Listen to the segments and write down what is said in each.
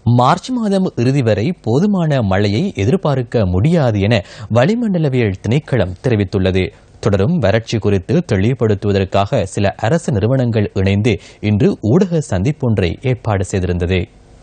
March மாதம் இறுதி வரை போதுமான மழையை எதிர்பார்க்க முடியாது என வளிமண்டலவியல் திணைக்களம் தெரிவித்துள்ளது தொடரும் வறட்சி குறித்து தெளிவுபடுத்துவதற்காக சில அரசு நிறுவனங்கள் இணைந்து இன்று ஊடக சந்திப்பொன்றை ஏற்பாடு செய்திருந்தது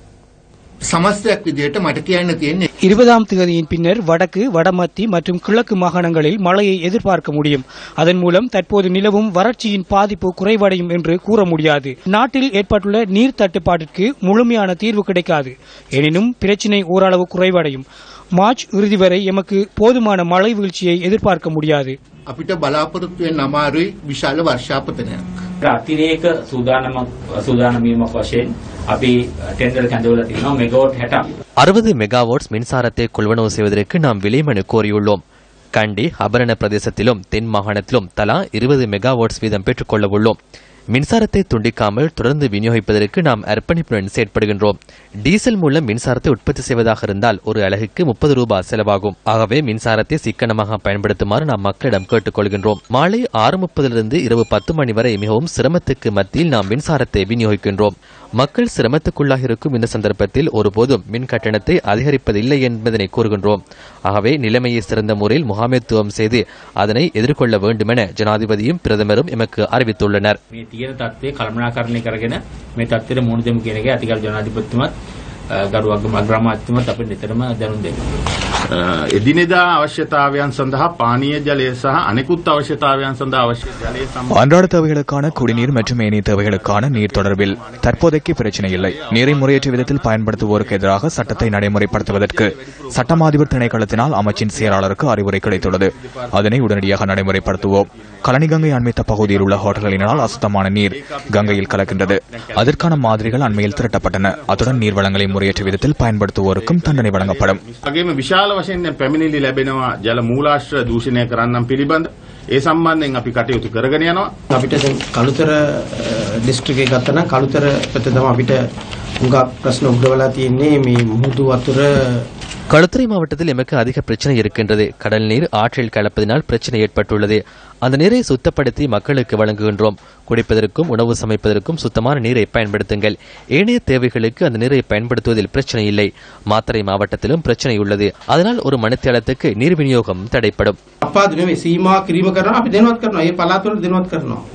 සමස්තයක් විදිහට මට කියන්න තියෙන්නේ இருபதாம் தேதியின் பின்னர் வடக்கு வடமத்தி மற்றும் கிழக்கு மாகாணங்களில் மழையை எதிர்பார்க்க முடியும் அதன் மூலம் தற்போது நிலவும் வறட்சியின் பாதிப்பு குறைவடையும் என்று கூற முடியாது நாட்டில் ஏற்பட்டுள்ள நீர் தட்டுப்பாட்டிற்கு முழுமையான தீர்வு கிடைக்காது எனினும் பிரச்சினை ஓரளவு குறைவடையும் மார்ச் இறுதி வரை எமக்கு போதுமான மழை வீழ்ச்சியை எதிர்பார்க்க முடியாது අපිට බලාපොරොත්තු වෙන්න අමාරුයි විශාල වර්ෂාපතනයක්. අතිරේක සූදානමක් සූදානමීමක් වශයෙන් අපි ටෙන්ඩර් කැඳවලා තියෙනවා මෙගාවට් 60ක්. அறுபது மெகாவாட்ஸ் மின்சாரத்தை கொள்வனவு செய்வதற்கு நாம் விலைமனு கோரியுள்ளோம் கண்டி அபரண பிரதேசத்திலும் தென் மாகாணத்திலும் தலா இருபது மெகாவாட்ஸ் வீதம் பெற்றுக்கொள்ள உள்ளோம் மின்சாரத்தை துண்டிக்காமல் தொடர்ந்து விநியோகிப்பதற்கு நாம் அர்ப்பணிப்புடன் செயற்படுகின்றோம் டீசல் மூலம் மின்சாரத்தை உற்பத்தி செய்வதாக இருந்தால் ஒரு அலகுக்கு முப்பது ரூபாய் செலவாகும் ஆகவே மின்சாரத்தை சிக்கனமாக பயன்படுத்துமாறு நாம் மக்களிடம் கேட்டுக்கொள்கின்றோம் மாலை ஆறு முப்பதிலிருந்து இரவு பத்து மணி வரை மிகவும் சிரமத்துக்கு மத்தியில் நாம் மின்சாரத்தை விநியோகிக்கின்றோம் மக்கள் சிரமத்துக்குள்ளாக இருக்கும் இந்த சந்தர்ப்பத்தில் ஒருபோதும் மின் கட்டணத்தை அதிகரிப்பதில்லை என்பதனை கூறுகின்றோம் ஆகவே நிலைமையை சிறந்த முறையில் முகாமைத்துவம் செய்து அதனை எதிர்கொள்ள வேண்டுமென ஜனாதிபதியும் பிரதமரும் எமக்கு அறிவித்துள்ளனர் මේ තියෙන තත්ත්වය කළමනාකරණය කරගෙන මේ තත්ත්වෙට මුහුණ දෙමු කියන එකයි අතිගල් ජනාධිපතිතුමත් අ, ගරු අග්‍රාමාත්‍යතුමත් අපිට නිතරම දැනුම් දෙනවා. එදිනෙදා අවශ්‍යතාවයන් සඳහා පානීය ජලය සහ අනෙකුත් අවශ්‍යතාවයන් සඳහා අවශ්‍ය ජලය සම්බන්ධ அன்றாட தேவைகளுக்கான குடிநீர் மற்றும் ஏனைய தேவைகளுக்கான நீர் தொடர்பில் தற்போதைக்கு பிரச்சனை இல்லை நீரை முறையற்ற விதத்தில் பயன்படுத்துவோருக்கு எதிராக சட்டத்தை நடைமுறைப்படுத்துவதற்கு சட்டமாதிபர் திணைக்களத்தினால் அமைச்சின் செயலாளருக்கு அறிவுரை கிடைத்துள்ளது அதனை உடனடியாக நடைமுறைப்படுத்துவோம் கலனி கங்கை அண்மித்த பகுதியில் உள்ள ஹோட்டல்களினால் அசுத்தமான நீர் கங்கையில் கலக்கின்றது அதற்கான மாதிரிகள் அண்மையில் திரட்டப்பட்டன அத்துடன் நீர் வளங்களை முறையற்ற விதத்தில் பயன்படுத்துவோருக்கும் தண்டனை வழங்கப்படும் වගේම විශාල වශයෙන් දැන් පැමිණිලි ලැබෙනවා ජල මූලාශ්‍ර දූෂණය කරන්නම් පිළිබඳ ඒ සම්බන්ධයෙන් අපි කටයුතු කරගෙන යනවා අපිට දැන් කළුතර ඩිස්ට්‍රික්කේ ගත්තනම් කළුතර පැත්තේ තමයි අපිට හුඟක් ප්‍රශ්න උග්‍ර වෙලා තියෙන්නේ මේ මුහුදු වතුර களுத்துறை மாவட்டத்தில் எமக்கு அதிக பிரச்சனை இருக்கின்றது கடல் நீர் ஆற்றில் கலப்பதினால் பிரச்சனை ஏற்பட்டுள்ளது அந்த நீரை சுத்தப்படுத்தி மக்களுக்கு வழங்குகின்றோம் குடிப்பதற்கும் உணவு சமைப்பதற்கும் சுத்தமான நீரை பயன்படுத்துங்கள் ஏனைய தேவைகளுக்கு அந்த நீரை பயன்படுத்துவதில் பிரச்சனை இல்லை மாத்தறை மாவட்டத்திலும் பிரச்சனை உள்ளது அதனால் ஒரு மணித்தியாலத்துக்கு நீர் விநியோகம் தடைப்படும் අපාදු නෙවෙයි සීමා කිරීම කරනවා අපි දෙනවත් කරනවා. ඒ පළාත් වල දෙනවත් කරනවා.